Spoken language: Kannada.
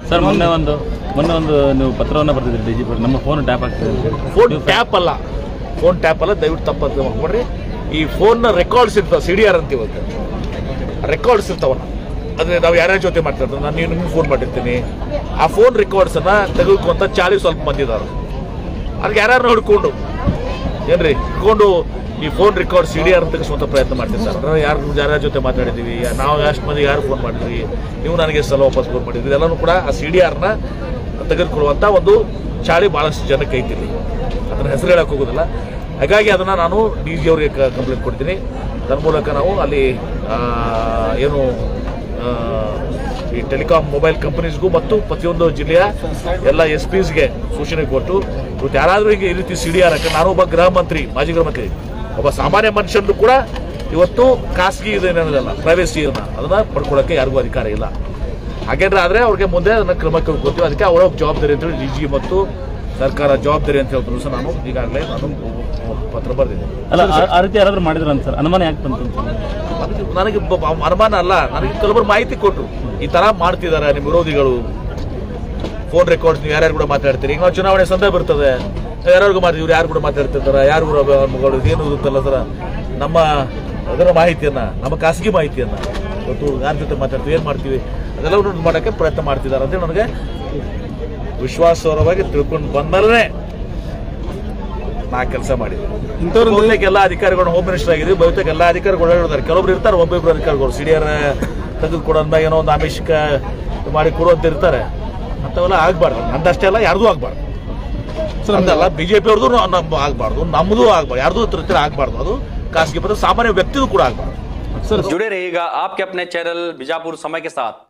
ಸರ್ ಮೊನ್ನೆ ಒಂದು ಮೊನ್ನೆ ಒಂದು ನೀವು ಪತ್ರವನ್ನು ಬರ್ತಿದ್ರಿ ಡಿ ಜಿ ಪಿ ನಮ್ಮ ಫೋನ್ ಟ್ಯಾಪ್ ಆಗ್ತದೆ ಅಂತ ಹೇಳಿ. ಫೋನ್ ನೀವು ಟ್ಯಾಪ್ ಅಲ್ಲ ಫೋನ್ ಟ್ಯಾಪ್ ಅಲ್ಲ ದಯವಿಟ್ಟು ತಪ್ಪತ್ತು ಮಾಡ್ಕೊಡ್ರಿ ಈ ಫೋನ್ನ ರೆಕಾರ್ಡ್ಸ್ ಇರ್ತಾವೆ ಸಿ ಡಿ ಆರ್ ಅಂತೀವಿ ಅದಕ್ಕೆ ರೆಕಾರ್ಡ್ಸ್ ಇರ್ತಾವಲ್ಲ ಅಂದರೆ ನಾವು ಯಾರ್ಯಾರ ಜೊತೆ ಮಾತಾಡ್ತಾರೆ ನಾನು ನೀವು ನಿಮ್ಗೆ ಫೋನ್ ಮಾಡಿರ್ತೀನಿ ಆ ಫೋನ್ ರೆಕಾರ್ಡ್ಸನ್ನು ತೆಗೆದುಕೊಂತ ಚಾಳಿ ಸ್ವಲ್ಪ ಮಂದಿ ಇದಾರೆ ಅದಕ್ಕೆ ಯಾರ್ಯಾರು ಹಿಡ್ಕೊಂಡು ಏನ್ರಿ ಹಿಡ್ಕೊಂಡು ಈ phone record C D R ತೆಗೆಸುವಂಥ ಪ್ರಯತ್ನ ಮಾಡ್ತಿರ್ತಾರೆ ನಾವು ಯಾರು ಯಾರ್ಯಾರ ಜೊತೆ ಮಾತಾಡಿದ್ದೀವಿ ಯಾ- ನಾವು ಎಷ್ಟು ಮಂದಿ ಯಾರು ಫೋನ್ ಮಾಡಿದ್ವಿ ನೀವು ನನಗೆ ಎಷ್ಟು ಸಲ ವಾಪಸ್ ಫೋನ್ ಮಾಡಿದ್ವಿ ಇದೆಲ್ಲನೂ ಕೂಡ ಆ ಸಿ ಡಿ ಆರ್ನ ತೆಗೆದುಕೊಳ್ಳುವಂಥ ಒಂದು ಚಾಳಿ ಭಾಳಷ್ಟು ಜನಕ್ಕೆ ಐತಿಲ್ಲಿ ಅದನ್ನ ಹೆಸರು ಹೇಳಕ್ಕೆ ಹೋಗೋದಿಲ್ಲ ಹಾಗಾಗಿ ಅದನ್ನು ನಾನು ಡಿ ಜಿ ಅವರಿಗೆ ಕಂಪ್ಲೇಂಟ್ ಕೊಡ್ತೀನಿ ತನ್ನ ಮೂಲಕ ನಾವು ಅಲ್ಲಿ ಆ, ಏನು ಆ, ಈ ಟೆಲಿಕಾಂ ಮೊಬೈಲ್ ಕಂಪನೀಸ್ಗೂ ಮತ್ತು ಪ್ರತಿಯೊಂದು ಜಿಲ್ಲೆಯ ಎಲ್ಲ ಎಸ್ ಪಿಸ್ಗೆ ಸೂಚನೆ ಕೊಟ್ಟು ಇವತ್ತು ಯಾರಾದರೂ ಈಗ ಈ ರೀತಿ ಸಿ ಡಿ ಆರ್ ಹಾಕಿ ನಾನು ಒಬ್ಬ ಗೃಹ ಮಂತ್ರಿ ಮಾಜಿ ಗೃಹ ಮಂತ್ರಿ ಒಬ್ಬ ಸಾಮಾನ್ಯ ಮನುಷ್ಯರು ಕೂಡ ಇವತ್ತು ಖಾಸಗಿ ಇದೇನಲ್ಲ ಪ್ರೈವೇಸಿಯನ್ನ ಅದನ್ನ ಪಡ್ಕೊಳ್ಳೋಕ್ಕೆ ಯಾರಿಗೂ ಅಧಿಕಾರ ಇಲ್ಲ ಹಾಗೇನ್ರೆ ಆದರೆ ಅವ್ರಿಗೆ ಮುಂದೆ ಅದನ್ನ ಕ್ರಮ ಕೈಗೊಳ್ತೀವಿ ಅದಕ್ಕೆ ಅವರ ಜವಾಬ್ದಾರಿ ಅಂತೇಳಿ ಡಿ ಜಿ ಮತ್ತು ಸರ್ಕಾರ ಜವಾಬ್ದಾರಿ ಅಂತ ಹೇಳಿದ್ರು ಸಹ ನಾನು ಈಗಾಗಲೇ ನಾನು ಪತ್ರ ಬರೆದಿದ್ದೆ ಅಲ್ಲ ಆ- ಆ ರೀತಿ ಯಾರಾದ್ರೂ ಮಾಡಿದ್ರ ಅಂತ ಸರ್ ಅನುಮಾನ ಯಾಕೆ ಬಂತು ಅಂತ? ನನಗೆ ನನಗೆ ಬ- ಬ- ಅನುಮಾನ ಅಲ್ಲ ನನಗೆ ಕೆಲವರು ಮಾಹಿತಿ ಕೊಟ್ಟರು ಈ ತರ ಮಾಡ್ತಿದ್ದಾರೆ ನಿಮ್ಮ ವಿರೋಧಿಗಳು ಫೋನ್ ರೆಕಾರ್ಡ್ಸ್ ನೀವು ಯಾರ್ಯಾರು ಕೂಡ ಮಾತಾಡ್ತೀರಿ ಈಗ ನಾವು ಚುನಾವಣೆ ಸಂದರ್ಭ ಬರ್ತದೆ ಯಾರ್ಯಾರಿಗೂ ಮಾಡ್ತೀವಿ ಇವ್ರು ಯಾರು ಕೂಡ ಮಾತಾಡ್ತಿರ್ತಾರೆ ಯಾರು ಕೂಡ ಮಗಳು ಏನು ಇರುತ್ತಲ್ಲ ಸರ ನಮ್ಮ ಅದರ ಮಾಹಿತಿಯನ್ನ ನಮ್ಮ ಖಾಸಗಿ ಮಾಹಿತಿಯನ್ನ ಇವತ್ತು ಯಾರ ಜೊತೆ ಮಾತಾಡ್ತೀವಿ ಏನು ಮಾಡ್ತೀವಿ ಅದೆಲ್ಲವನ್ನು ಮಾಡೋಕ್ಕೆ ಪ್ರಯತ್ನ ಮಾಡ್ತಿದ್ದಾರೆ ಅಂತ ನನಗೆ ವಿಶ್ವಾಸವರವಾಗಿ ತಿಳ್ಕೊಂಡು ಬಂದಲೇ ನಾ ಕೆಲಸ ಮಾಡಿದ್ದೆ ಬಹುತೇಕ ಎಲ್ಲ ಅಧಿಕಾರಿಗಳು ಹೋಮ್ ಮಿನಿಸ್ಟರ್ ಆಗಿದ್ವಿ ಬಹುತೇಕ ಎಲ್ಲ ಅಧಿಕಾರಿಗಳು ಹೇಳಿದ್ದಾರೆ ಕೆಲವೊಬ್ರು ಇರ್ತಾರೆ ಒಬ್ಬೊಬ್ರು ಅಧಿಕಾರಿಗಳು ಸಿಡಿಯರ್ ತೆಗೆದುಕೊಡೋದ್ನ ಏನೋ ಒಂದು ಆಮಿಷಕ ಮಾಡಿ ಕೊಡುವಂತ ಇರ್ತಾರೆ ಅಂಥವೆಲ್ಲ ಆಗ್ಬಾರ್ದು ನಂದಷ್ಟೇ ಅಲ್ಲ ಯಾರ್ದು ಆಗ್ಬಾರ್ದು ನಮ್ದಲ್ಲ ಬಿಜೆಪಿ ಅವ್ರದ್ದು ಆಗ್ಬಾರ್ದು ನಮ್ಮದು ಆಗ್ಬಾರ್ದು ಯಾರ್ದು ಹತ್ರ ಆಗ್ಬಾರ್ದು ಅದು ಖಾಸಗಿ ಪದ ಸಾಮಾನ್ಯ ವ್ಯಕ್ತಿದು ಕೂಡ ಆಗ್ಬಾರ್ದು जुड़े रहिएगा आपके अपने चैनल बीजापुर समय के साथ